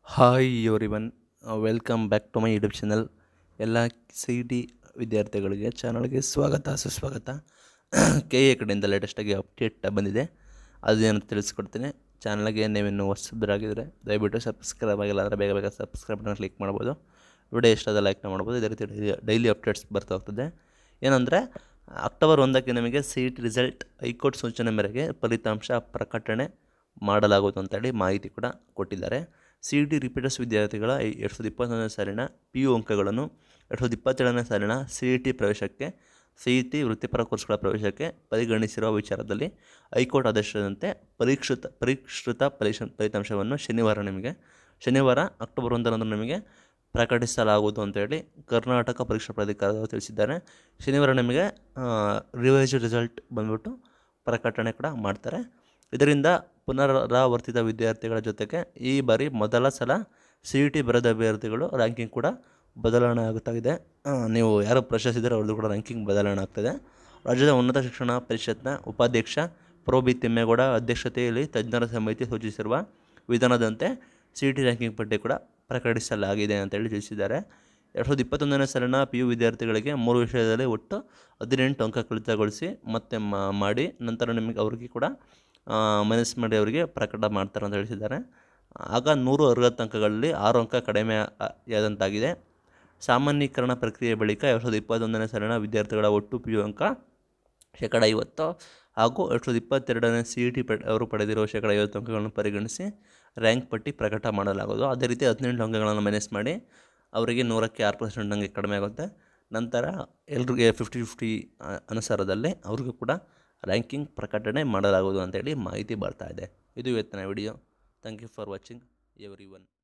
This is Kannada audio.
hi everyone welcome back to my YouTube channel ಎಲ್ಲ ಸಿ ಟಿ ವಿದ್ಯಾರ್ಥಿಗಳಿಗೆ ಚಾನಲ್ಗೆ ಸ್ವಾಗತ ಸುಸ್ವಾಗತ ಕೆ ಎ ಕಡೆಯಿಂದ ಲೇಟೆಸ್ಟಾಗಿ ಅಪ್ಡೇಟ್ ಬಂದಿದೆ ಅದೇನು ತಿಳಿಸ್ಕೊಡ್ತೀನಿ ಚಾನಲ್ಗೆ ನೀವಿನ್ನು ಹೊಸಬರಾಗಿದ್ದರೆ ದಯವಿಟ್ಟು ಸಬ್ಸ್ಕ್ರೈಬ್ ಆಗಿಲ್ಲ ಅಂದರೆ ಬೇಗ ಬೇಗ ಸಬ್ಸ್ಕ್ರೈಬ್ ಬಟನ್ ಕ್ಲಿಕ್ ಮಾಡ್ಬೋದು ವಿಡಿಯೋ ಇಷ್ಟಾದ ಲೈಕ್ನ ಮಾಡ್ಬೋದು ಇದೇ ರೀತಿ ಡೈಲಿ ಡೈಲಿ ಅಪ್ಡೇಟ್ಸ್ ಬರ್ತಾ ಹೋಗ್ತದೆ ಏನಂದರೆ ಅಕ್ಟೋಬರ್ ಒಂದಕ್ಕೆ ನಿಮಗೆ C E T result high court ಸೂಚನೆ ಮೇರೆಗೆ ಫಲಿತಾಂಶ ಪ್ರಕಟಣೆ ಮಾಡಲಾಗುವುದು ಅಂತೇಳಿ ಮಾಹಿತಿ ಕೂಡ ಕೊಟ್ಟಿದ್ದಾರೆ ಸಿ ಇ ಟಿ ರಿಪೀಟರ್ಸ್ ವಿದ್ಯಾರ್ಥಿಗಳ ಈ ಎರಡು ಸಾವಿರದ ಇಪ್ಪತ್ತೊಂದನೇ ಸಾಲಿನ ಪಿ ಯು ಅಂಕಗಳನ್ನು ಎರಡು ಸಾವಿರದ ಇಪ್ಪತ್ತೇಳನೇ ಸಾಲಿನ ಸಿ ಇ ಟಿ ಪ್ರವೇಶಕ್ಕೆ ಸಿ ಇ ಟಿ ವೃತ್ತಿಪರ ಕೋರ್ಸ್ಗಳ ಪ್ರವೇಶಕ್ಕೆ ಪರಿಗಣಿಸಿರುವ ವಿಚಾರದಲ್ಲಿ ಹೈಕೋರ್ಟ್ ಆದೇಶದಂತೆ ಪರೀಕ್ಷಿತ ಪರಿಷ್ಕೃತ ಫಲಿಶ ಫಲಿತಾಂಶವನ್ನು ಶನಿವಾರ ನಿಮಗೆ ಶನಿವಾರ ಅಕ್ಟೋಬರ್ ಒಂದರಂದು ನಿಮಗೆ ಪ್ರಕಟಿಸಲಾಗುವುದು ಅಂತೇಳಿ ಕರ್ನಾಟಕ ಪರೀಕ್ಷಾ ಪ್ರಾಧಿಕಾರದವರು ತಿಳಿಸಿದ್ದಾರೆ ಶನಿವಾರ ನಿಮಗೆ ರಿವೈಸ್ ರಿಸಲ್ಟ್ ಬಂದ್ಬಿಟ್ಟು ಪ್ರಕಟಣೆ ಕೂಡ ಮಾಡ್ತಾರೆ ಇದರಿಂದ ಪುನರಾವರ್ತಿತ ವಿದ್ಯಾರ್ಥಿಗಳ ಜೊತೆಗೆ ಈ ಬಾರಿ ಮೊದಲ ಸಲ ಸಿ ಇ ಟಿ ಬರೆದ ಅಭ್ಯರ್ಥಿಗಳು ರ್ಯಾಂಕಿಂಗ್ ಕೂಡ ಬದಲಾವಣೆ ಆಗುತ್ತಾ ಇದೆ ಆ, ನೀವು ಯಾರು ಪ್ರಶ್ನಿಸಿದರೆ ಅವ್ರದ್ದು ಕೂಡ ರ್ಯಾಂಕಿಂಗ್ ಬದಲಾವಣೆ ಆಗ್ತದೆ ರಾಜ್ಯದ ಉನ್ನತ ಶಿಕ್ಷಣ ಪರಿಷತ್ನ ಉಪಾಧ್ಯಕ್ಷ ಪ್ರೊ ಬಿ ತಿಮ್ಮೇಗೌಡ ಅಧ್ಯಕ್ಷತೆಯಲ್ಲಿ ತಜ್ಞರ ಸಮಿತಿ ಸೂಚಿಸಿರುವ ವಿಧಾನದಂತೆ ಸಿ ಇ ಟಿ ರ್ಯಾಂಕಿಂಗ್ ಪಟ್ಟಿ ಕೂಡ ಪ್ರಕಟಿಸಲಾಗಿದೆ ಅಂತೇಳಿ ತಿಳಿಸಿದ್ದಾರೆ ಎರಡು ಸಾವಿರದ ಇಪ್ಪತ್ತೊಂದನೇ ಸಾಲಿನ ಪಿ ಯು ವಿದ್ಯಾರ್ಥಿಗಳಿಗೆ ಮೂರು ವಿಷಯದಲ್ಲಿ ಒಟ್ಟು ಹದಿನೆಂಟು ಅಂಕ ಕಲಿತಗೊಳಿಸಿ ಮತ್ತೆ ಮಾ- ಮಾಡಿ ನಂತರ ನಿಮಗೆ ಅವರಿಗೆ ಕೂಡ ಮೈನಸ್ ಮಾಡಿ ಅವರಿಗೆ ಪ್ರಕಟ ಮಾಡ್ತಾರೆ ಅಂತ ತಿಳಿಸಿದ್ದಾರೆ ಆಗ ನೂರು ಅರವತ್ತು ಅಂಕಗಳಲ್ಲಿ ಆರು ಅಂಕ ಕಡಿಮೆ ಆ- ಆದಂತಾಗಿದೆ ಸಾಮಾನ್ಯೀಕರಣ ಪ್ರಕ್ರಿಯೆ ಬಳಿಕ ಎರಡು ಸಾವಿರದ ಇಪ್ಪತ್ತೊಂದನೇ ಸಾಲಿನ ವಿದ್ಯಾರ್ಥಿಗಳ ಒಟ್ಟು ಪಿ ಯು ಅಂಕ ಶೇಕಡ ಐವತ್ತು ಹಾಗೂ ಎರಡು ಸಾವಿರದ ಇಪ್ಪತ್ತೆರಡನೇ ಸಿ ಇ ಟಿ ಪೆ ಅವರು ಪಡೆದಿರುವ ಶೇಕಡ ಐವತ್ತು ಅಂಕಗಳನ್ನು ಪರಿಗಣಿಸಿ ರ್ಯಾಂಕ್ ಪಟ್ಟಿ ಪ್ರಕಟ ಮಾಡಲಾಗೋದು ಅದೇ ರೀತಿ ಹದಿನೆಂಟು ಅಂಕಗಳನ್ನು ಮೈನಸ್ ಮಾಡಿ ಅವರಿಗೆ ನೂರಕ್ಕೆ ಆರು ಪರ್ಸೆಂಟ್ ಹಂಗೆ ಕಡಿಮೆ ಆಗುತ್ತೆ ನಂತರ ಎಲ್ರಿಗೆ ಫಿಫ್ಟಿ ಫಿಫ್ಟಿ ಅನುಸಾರದಲ್ಲಿ ಅವ್ರಿಗೂ ಕೂಡ ರ್ಯಾಂಕಿಂಗ್ ಪ್ರಕಟಣೆ ಮಾಡಲಾಗುವುದು ಅಂತೇಳಿ ಮಾಹಿತಿ ಬರ್ತಾ ಇದೆ ಇದು ಇವತ್ತಿನ video thank you for watching every one